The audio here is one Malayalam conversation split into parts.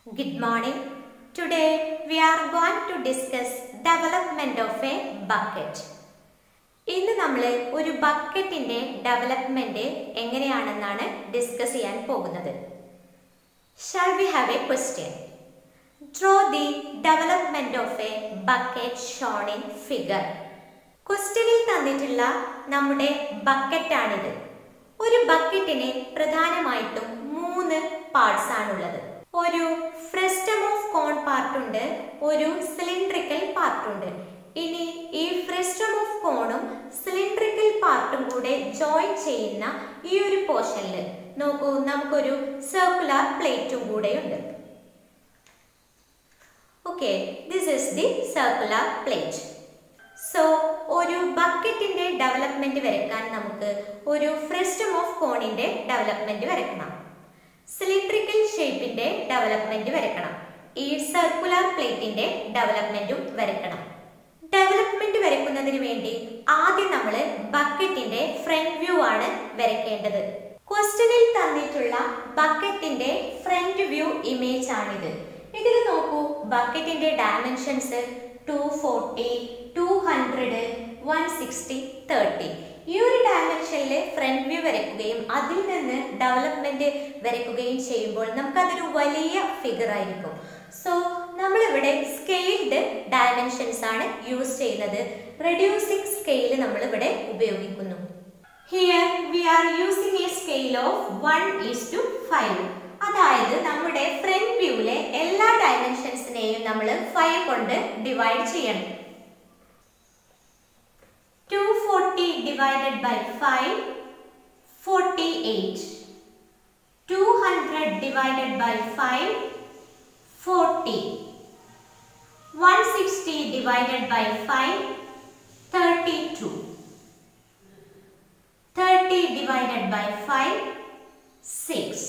Good morning. Today we are going to discuss development of a bucket. ഇന്ന് നമ്മൾ ഒരു ബക്കറ്റിന്റെ ഡെവലപ്മെന്റ് എങ്ങനെയാണെന്നാണ് ഡിസ്കസ് ചെയ്യാൻ പോകുന്നത് shall we have a question draw the development of a bucket shown in figure ക്വസ്റ്റ്യനിൽ തന്നിട്ടുള്ള നമ്മുടെ ബക്കറ്റാണിത് ഒരു ബക്കറ്റിന് പ്രധാനമായിട്ടും മൂന്ന് പാർട്സ് ആണുള്ളത് ഒരു ഫ്രസ്റ്റം ഓഫ് കോൺ പാർട്ട് ഉണ്ട് ഒരു സിലിണ്ട്രിക്കൽ പാർട്ട് ഉണ്ട് ഇനി ഈ ഫ്രസ്റ്റം ഓഫ് കോണും സിലിണ്ട്രിക്കൽ പാർട്ടും കൂടെ ജോയിൻ ചെയ്യുന്ന ഈ ഒരു പോർഷനിൽ നോക്കൂ നമുക്കൊരു സർക്കുലർ പ്ലേറ്റും കൂടെയുണ്ട് okay this is the circular plate so ഒരു ബക്കറ്റിന്റെ ഡെവലപ്മെന്റ് വരയ്ക്കാൻ നമുക്ക് ഒരു ഫ്രസ്റ്റം ഓഫ് കോണിന്റെ ഡെവലപ്മെന്റ് വരയ്ക്കണം സിലിണ്ട്രിക്കൽ ഷേപ്പിന്റെ ഡെവലപ്മെന്റ് വരയ്ക്കണം ഈ സർക്കുലർ പ്ലേറ്റിന്റെ ഡെവലപ്മെന്റും വരയ്ക്കണം ഡെവലപ്മെന്റ് വരയ്ക്കുന്നതിന് വേണ്ടി ആദ്യം നമ്മൾ ബക്കറ്റിന്റെ ഫ്രണ്ട് വ്യൂ ആണ് വരയ്ക്കേണ്ടത് ക്വസ്റ്റനിൽ തന്നിട്ടുള്ള ബക്കറ്റിന്റെ ഫ്രണ്ട് വ്യൂ ഇമേജ് ആണിത് ഇതിൽ നോക്കൂ ബക്കറ്റിന്റെ dimensions two forty two hundred one sixty thirty ഈ ഒരു ഡയമെൻഷനിൽ ഫ്രണ്ട് വ്യൂ വരയ്ക്കുകയും അതിൽ നിന്ന് ഡെവലപ്മെന്റ് വരയ്ക്കുകയും ചെയ്യുമ്പോൾ നമുക്കതൊരു വലിയ ഫിഗർ ആയിരിക്കും സോ നമ്മളിവിടെ സ്കെയിൽഡ് ഡയമെൻഷൻസ് ആണ് യൂസ് ചെയ്യുന്നത് റെഡ്യൂസിംഗ് സ്കെയിൽ നമ്മൾ ഇവിടെ ഉപയോഗിക്കുന്നു here we are using a scale of one is to five അതായത് നമ്മുടെ ഫ്രണ്ട് വ്യൂവിലെ എല്ലാ ഡയമെൻഷൻസിനെയും നമ്മൾ ഫൈവ് കൊണ്ട് ഡിവൈഡ് ചെയ്യണം two forty divided by five forty eight two hundred divided by five forty one sixty divided by five thirty two thirty divided by five six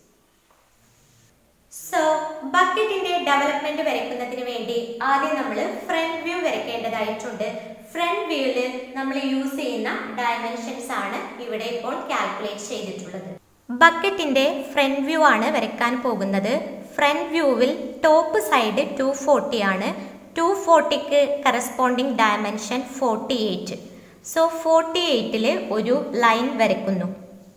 so ബക്കറ്റിന്റെ ഡെവലപ്മെന്റ് വരയ്ക്കുന്നതിന് വേണ്ടി ആദ്യം നമ്മൾ ഫ്രണ്ട് വ്യൂ വരയ്ക്കേണ്ടതായിട്ടുണ്ട് ഫ്രണ്ട് വ്യൂവിൽ നമ്മൾ യൂസ് ചെയ്യുന്ന ഡയമെൻഷൻസ് ആണ് ഇവിടെ ഇപ്പോൾ കാൽക്കുലേറ്റ് ചെയ്തിട്ടുള്ളത് ബക്കറ്റിന്റെ ഫ്രണ്ട് വ്യൂ ആണ് വരയ്ക്കാൻ പോകുന്നത് ഫ്രണ്ട് വ്യൂവിൽ ടോപ്പ് സൈഡ് ടു ഫോർട്ടി ആണ് ടു ഫോർട്ടിക്ക് corresponding dimension forty eight so forty എയ്റ്റിൽ ഒരു ലൈൻ വരയ്ക്കുന്നു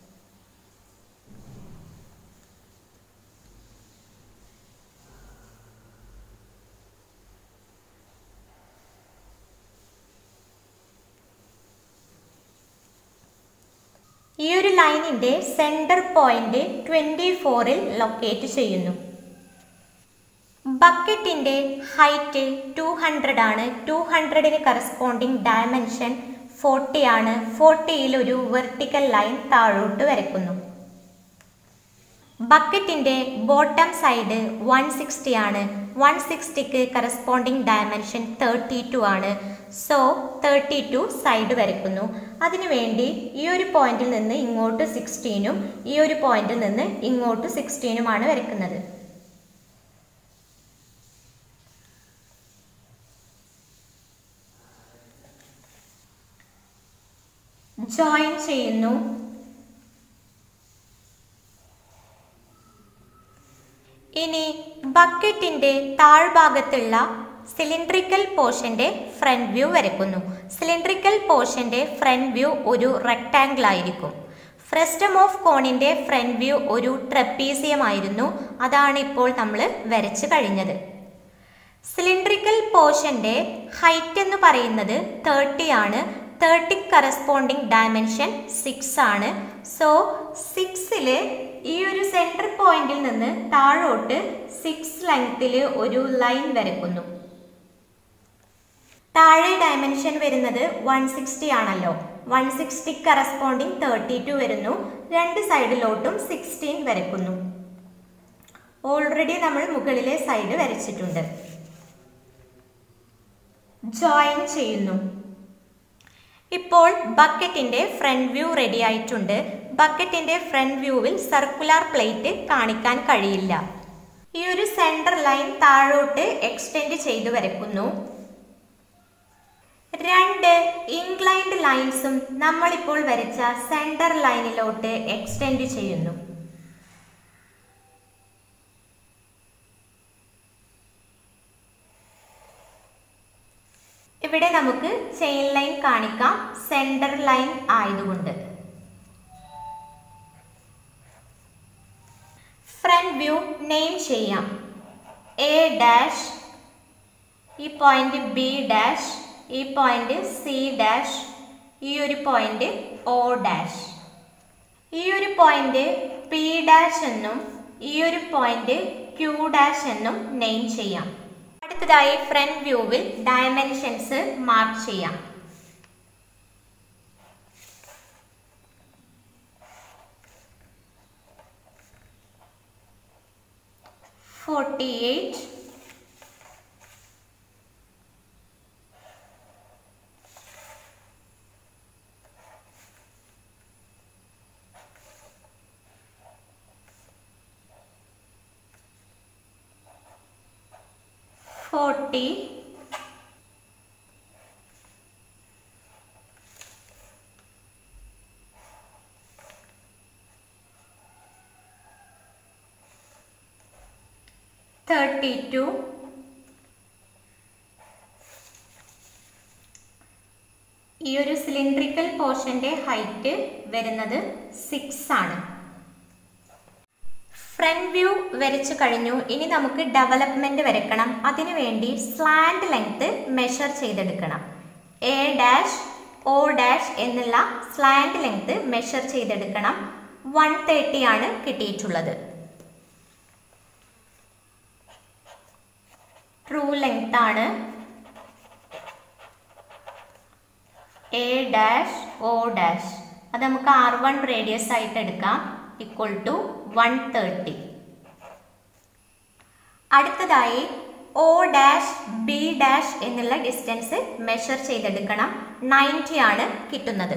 ഈ ഒരു ലൈനിന്റെ സെന്റർ പോയിന്റ് ട്വന്റി ഫോറിൽ ലൊക്കേറ്റ് ചെയ്യുന്നു ബക്കറ്റിന്റെ ഹൈറ്റ് ടു ഹൺഡ്രഡ് ആണ് ടു ഹൺഡ്രഡിന് കറസ്പോണ്ടിങ് ഡയമെൻഷൻ ഫോർട്ടി ആണ് ഫോർട്ടിയിൽ ഒരു വെർട്ടിക്കൽ ലൈൻ താഴോട്ട് വരയ്ക്കുന്നു ബക്കറ്റിന്റെ ബോട്ടം സൈഡ് വൺ സിക്സ്റ്റി ആണ് വൺ സിക്സ്റ്റിക്ക് കറസ്പോണ്ടിങ് ഡയമെൻഷൻ തേർട്ടി ടു ആണ് സോ തേർട്ടി ടു സൈഡ് വരയ്ക്കുന്നു അതിനുവേണ്ടി ഈ ഒരു പോയിന്റിൽ നിന്ന് ഇങ്ങോട്ട് സിക്സ്റ്റീനും ഈ ഒരു പോയിന്റിൽ നിന്ന് ഇങ്ങോട്ട് സിക്സ്റ്റീനുമാണ് വരയ്ക്കുന്നത് ജോയിൻ ചെയ്യുന്നു ഇനി ബക്കറ്റിന്റെ താഴ്ഭാഗത്തുള്ള സിലിണ്ട്രിക്കൽ പോർഷന്റെ ഫ്രണ്ട് വ്യൂ വരയ്ക്കുന്നു സിലിണ്ട്രിക്കൽ പോർഷന്റെ ഫ്രണ്ട് വ്യൂ ഒരു റെക്ടാംഗിൾ ആയിരിക്കും ഫ്രസ്റ്റം ഓഫ് കോണിന്റെ ഫ്രണ്ട് വ്യൂ ഒരു ട്രപ്പീസിയം ആയിരുന്നു അതാണ് ഇപ്പോൾ നമ്മൾ വരച്ചു കഴിഞ്ഞത് സിലിണ്ട്രിക്കൽ പോർഷന്റെ ഹൈറ്റ് എന്ന് പറയുന്നത് തേർട്ടി ആണ് തേർട്ടി കറസ്പോണ്ടിങ് ഡയമെൻഷൻ സിക്സ് ആണ് സോ സിക്സിൽ ഈ ഒരു സെൻറ്റർ പോയിന്റിൽ നിന്ന് താഴോട്ട് സിക്സ് ലെങ്ത്തിൽ ഒരു ലൈൻ വരയ്ക്കുന്നു താഴെ ഡയമെൻഷൻ വരുന്നത് വൺ സിക്സ്റ്റി ആണല്ലോ one sixty corresponding thirty two വരുന്നു രണ്ട് സൈഡിലോട്ടും സിക്സ്റ്റീൻ വരയ്ക്കുന്നു ഓൾറെഡി നമ്മൾ മുകളിലെ സൈഡ് വരച്ചിട്ടുണ്ട് ജോയിൻ ചെയ്യുന്നു ഇപ്പോൾ ബക്കറ്റിന്റെ ഫ്രണ്ട് വ്യൂ റെഡി ആയിട്ടുണ്ട് ബക്കറ്റിന്റെ ഫ്രണ്ട് വ്യൂവിൽ സർക്കുലർ പ്ലേറ്റ് കാണിക്കാൻ കഴിയില്ല ഈ ഒരു സെന്റർ ലൈൻ താഴോട്ട് എക്സ്റ്റെൻഡ് ചെയ്തു വരയ്ക്കുന്നു രണ്ട് ഇൻക്ലൈൻഡ് ലൈൻസും നമ്മളിപ്പോൾ വരച്ച സെന്റർ ലൈനിലോട്ട് എക്സ്റ്റെൻഡ് ചെയ്യുന്നു ഇവിടെ നമുക്ക് ചെയിൻ ലൈൻ കാണിക്കാം സെന്റർ ലൈൻ ആയതുകൊണ്ട് ഫ്രണ്ട് വ്യൂ നെയിം ചെയ്യാം എ ഡാഷ് ഈ പോയിന്റ് ബി ഡാഷ് ഈ പോയിന്റ് സി ഡാഷ് ഈ ഒരു പോയിന്റ് ഒ ഡാഷ് ഈ ഒരു പോയിന്റ് പി ഡാഷ് എന്നും ഈ ഒരു പോയിന്റ് ക്യൂ ഡാഷ് എന്നും നെയിം ചെയ്യാം അടുത്തതായി ഫ്രണ്ട് വ്യൂവിൽ ഡയമെൻഷൻസ് മാർക്ക് ചെയ്യാം forty eight forty thirty two ഈ ഒരു സിലിണ്ട്രിക്കൽ പോർഷന്റെ ഹൈറ്റ് വരുന്നത് സിക്സ് ആണ് ഫ്രണ്ട് വ്യൂ വരച്ചു കഴിഞ്ഞു ഇനി നമുക്ക് ഡെവലപ്മെന്റ് വരക്കണം അതിനു വേണ്ടി സ്ലാൻഡ് ലെങ്ത് മെഷർ ചെയ്തെടുക്കണം എ ഡാഷ് ഒ ഡാഷ് എന്നുള്ള സ്ലാൻഡ് ലെങ്ത് മെഷർ ചെയ്തെടുക്കണം വൺ തേർട്ടി ആണ് കിട്ടിയിട്ടുള്ളത് ട്രൂ ലെങ്ത് ആണ് എ ഡാഷ് ഒ ഡാഷ് അത് നമുക്ക് ആർ വൺ റേഡിയസ് ആയിട്ട് എടുക്കാം ഈക്വൽ ടു വൺ തേർട്ടി അടുത്തതായി ഒ ഡാഷ് ബി ഡാഷ് എന്നുള്ള ഡിസ്റ്റൻസ് മെഷർ ചെയ്തെടുക്കണം നയൻറ്റി ആണ് കിട്ടുന്നത്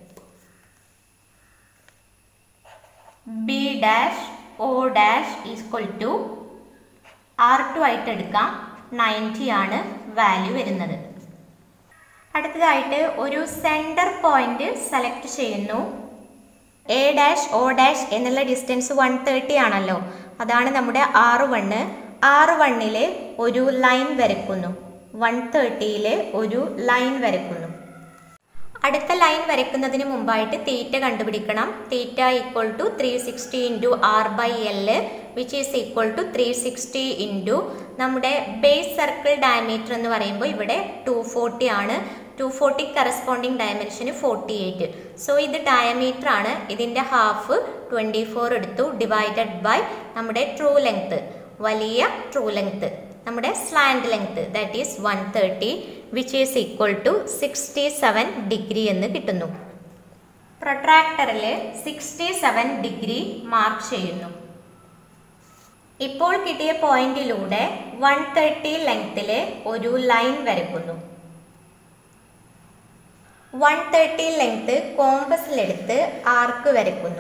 B dash O dash equal to R two ആയിട്ട് എടുക്കാം നയൻറ്റി ആണ് വാല്യൂ വരുന്നത് അടുത്തതായിട്ട് ഒരു സെൻറ്റർ പോയിന്റ് സെലക്ട് ചെയ്യുന്നു എ ഡാഷ് ഒ ഡാഷ് എന്നുള്ള ഡിസ്റ്റൻസ് വൺ തേർട്ടി ആണല്ലോ അതാണ് നമ്മുടെ ആറ് വണ്ണ് ആറ് വണ്ണിൽ ഒരു ലൈൻ വരയ്ക്കുന്നു വൺ തേർട്ടിയിൽ ഒരു ലൈൻ വരയ്ക്കുന്നു അടുത്ത ലൈൻ വരയ്ക്കുന്നതിന് മുമ്പായിട്ട് തീറ്റ കണ്ടുപിടിക്കണം theta equal to three sixty into R by L which is equal to three sixty into നമ്മുടെ ബേസ് സർക്കിൾ ഡയമീറ്റർ എന്ന് പറയുമ്പോൾ ഇവിടെ ടു ഫോർട്ടി ആണ് ടു ഫോർട്ടി കറസ്പോണ്ടിങ് ഡയമെൻഷന് ഫോർട്ടി എയ്റ്റ് സോ ഇത് ഡയമീറ്റർ ആണ് ഇതിൻ്റെ ഹാഫ് ട്വൻറ്റി ഫോർ എടുത്തു ഡിവൈഡഡ് ബൈ നമ്മുടെ ട്രൂ ലെങ്ത് വലിയ ട്രൂ ലെങ്ത് നമ്മുടെ slant length that is one thirty which is equal to sixty seven degree എന്ന് കിട്ടുന്നു പ്രൊട്രാക്ടറിൽ സിക്സ്റ്റി സെവൻ ഡിഗ്രി മാർക്ക് ചെയ്യുന്നു ഇപ്പോൾ കിട്ടിയ പോയിന്റിലൂടെ വൺ തേർട്ടി ലെങ്ത്തിൽ ഒരു ലൈൻ വരയ്ക്കുന്നു വൺ തേർട്ടി ലെങ്ത് കോമ്പസിലെടുത്ത് ആർക്ക് വരയ്ക്കുന്നു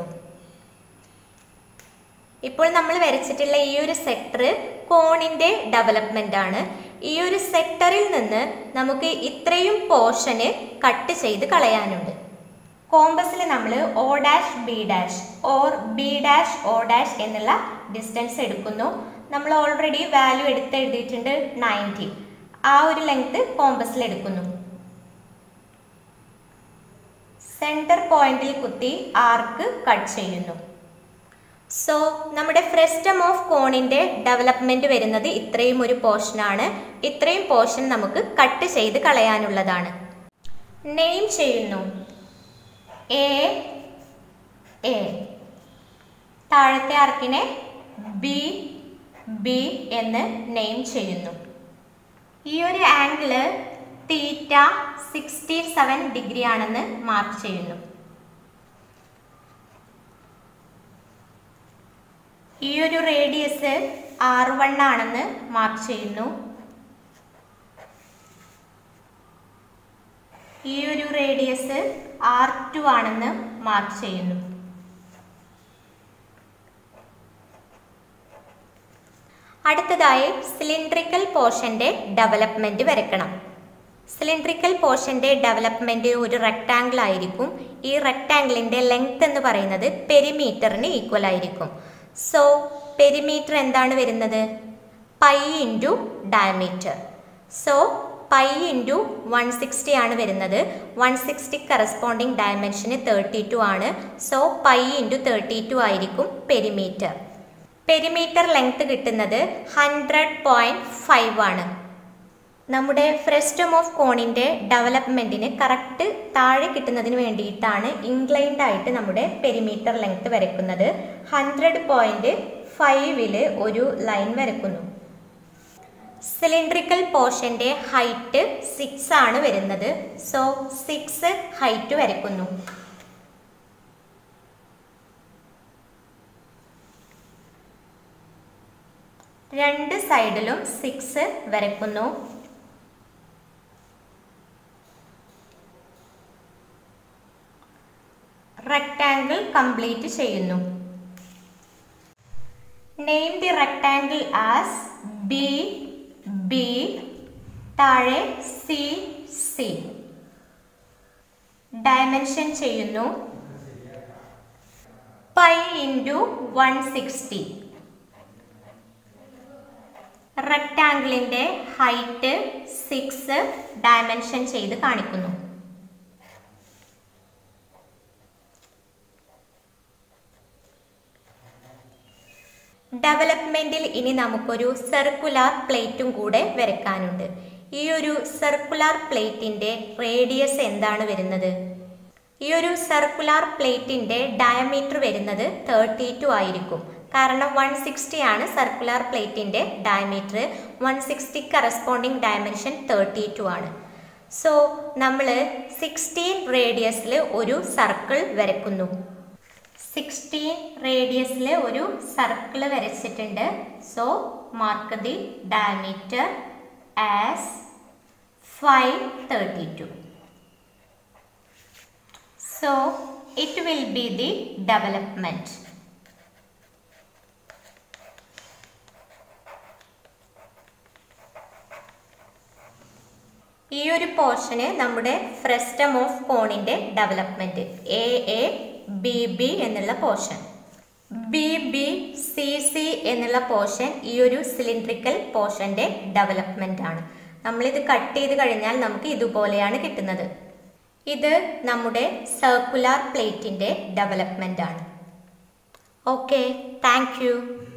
ഇപ്പോൾ നമ്മൾ വരച്ചിട്ടുള്ള ഈ ഒരു സെക്ടർ കോണിന്റെ ഡെവലപ്മെന്റ് ആണ് ഈ ഒരു സെക്ടറിൽ നിന്ന് നമുക്ക് ഇത്രയും പോർഷന് കട്ട് ചെയ്ത് കളയാനുണ്ട് കോമ്പസിൽ നമ്മൾ O dash B dash or B dash O dash എന്നുള്ള ഡിസ്റ്റൻസ് എടുക്കുന്നു നമ്മൾ ഓൾറെഡി വാല്യൂ എടുത്ത് എഴുതിയിട്ടുണ്ട് നയൻറ്റി ആ ഒരു ലെങ്ത് കോമ്പസിൽ എടുക്കുന്നു സെന്റർ പോയിന്റിൽ കുത്തി ആർക്ക് കട്ട് ചെയ്യുന്നു സോ നമ്മുടെ ഫ്രസ്റ്റം ഓഫ് കോണിന്റെ ഡെവലപ്മെന്റ് വരുന്നത് ഇത്രയും ഒരു പോർഷനാണ് ഇത്രയും പോർഷൻ നമുക്ക് കട്ട് ചെയ്ത് കളയാനുള്ളതാണ് നെയിം ചെയ്യുന്നു എ എ താഴത്തെ ആർക്കിനെ ബി ബി എന്ന് നെയിം ചെയ്യുന്നു ഈ ഒരു angle theta sixty seven degree ആണെന്ന് മാർക്ക് ചെയ്യുന്നു ഈ ഒരു റേഡിയസ് ആർ വൺ ആണെന്ന് മാർക്ക് ചെയ്യുന്നു ഈ ഒരു റേഡിയസ് ആർ ടു ആണെന്ന് മാർക്ക് ചെയ്യുന്നു അടുത്തതായി സിലിണ്ട്രിക്കൽ പോർഷന്റെ ഡെവലപ്മെന്റ് വരയ്ക്കണം സിലിണ്ട്രിക്കൽ പോർഷന്റെ ഡെവലപ്മെന്റ് ഒരു റെക്ടാങ്കിൾ ആയിരിക്കും ഈ റെക്ടാങ്കിളിന്റെ ലെങ്ത് എന്ന് പറയുന്നത് പെരിമീറ്ററിന് ഈക്വൽ ആയിരിക്കും സോ പെരിമീറ്റർ എന്താണ് വരുന്നത് pi into diameter so pi into one sixty ആണ് വരുന്നത് വൺ സിക്സ്റ്റി കറസ്പോണ്ടിങ് ഡയമെൻഷന് തേർട്ടി ടു ആണ് so pi into thirty two ആയിരിക്കും പെരിമീറ്റർ പെരിമീറ്റർ ലെങ്ത് കിട്ടുന്നത് ഹൺഡ്രഡ് പോയിൻറ്റ് ഫൈവ് ആണ് നമ്മുടെ ഫ്രസ്റ്റം ഓഫ് കോണിൻ്റെ ഡെവലപ്മെൻറ്റിന് കറക്റ്റ് താഴെ കിട്ടുന്നതിന് വേണ്ടിയിട്ടാണ് ഇൻക്ലൈൻഡ് ആയിട്ട് നമ്മുടെ പെരിമീറ്റർ ലെങ്ത് വരയ്ക്കുന്നത് ഹൺഡ്രഡ് പോയിൻറ്റ് ഫൈവില് ഒരു ലൈൻ വരയ്ക്കുന്നു സിലിണ്ട്രിക്കൽ പോർഷൻ്റെ ഹൈറ്റ് സിക്സ് ആണ് വരുന്നത് സോ സിക്സ് ഹൈറ്റ് വരയ്ക്കുന്നു രണ്ട് സൈഡിലും സിക്സ് വരയ്ക്കുന്നു റെക്ടാങ്കിൾ കംപ്ലീറ്റ് ചെയ്യുന്നു name the rectangle as B B താഴെ സി സി ഡയമെൻഷൻ ചെയ്യുന്നു പൈ ഇൻറ്റു വൺ സിക്സ്റ്റി റെക്ടാങ്കിളിൻ്റെ ഹൈറ്റ് സിക്സ് ഡയമെൻഷൻ ചെയ്ത് കാണിക്കുന്നു ഡെവലപ്മെന്റിൽ ഇനി നമുക്കൊരു സർക്കുലാർ പ്ലേറ്റും കൂടെ വരയ്ക്കാനുണ്ട് ഈ ഒരു സർക്കുലാർ പ്ലേറ്റിന്റെ റേഡിയസ് എന്താണ് വരുന്നത് ഈ ഒരു സർക്കുലാർ പ്ലേറ്റിന്റെ ഡയമീറ്റർ വരുന്നത് തേർട്ടി ടു ആയിരിക്കും കാരണം വൺ സിക്സ്റ്റി ആണ് സർക്കുലാർ പ്ലേറ്റിന്റെ diameter one sixty corresponding dimension thirty two ആണ് സോ നമ്മൾ സിക്സ്റ്റീൻ റേഡിയസിൽ ഒരു സർക്കിൾ വരയ്ക്കുന്നു സിക്സ്റ്റീൻ റേഡിയസിൽ ഒരു സർക്കിൾ വരച്ചിട്ടുണ്ട് so mark the diameter as five thirty two so it will be the development ഈ ഒരു പോർഷന് നമ്മുടെ ഫ്രസ്റ്റം ഓഫ് കോണിന്റെ development A A B B എന്നുള്ള പോർഷൻ ബി ബി സി സി എന്നുള്ള പോർഷൻ ഈ ഒരു സിലിണ്ട്രിക്കൽ പോർഷന്റെ ഡെവലപ്മെന്റ് ആണ് നമ്മളിത് കട്ട് ചെയ്ത് കഴിഞ്ഞാൽ നമുക്ക് ഇതുപോലെയാണ് കിട്ടുന്നത് ഇത് നമ്മുടെ സർക്കുലാർ പ്ലേറ്റിന്റെ ഡെവലപ്മെന്റ് ആണ് ഓക്കെ താങ്ക് യു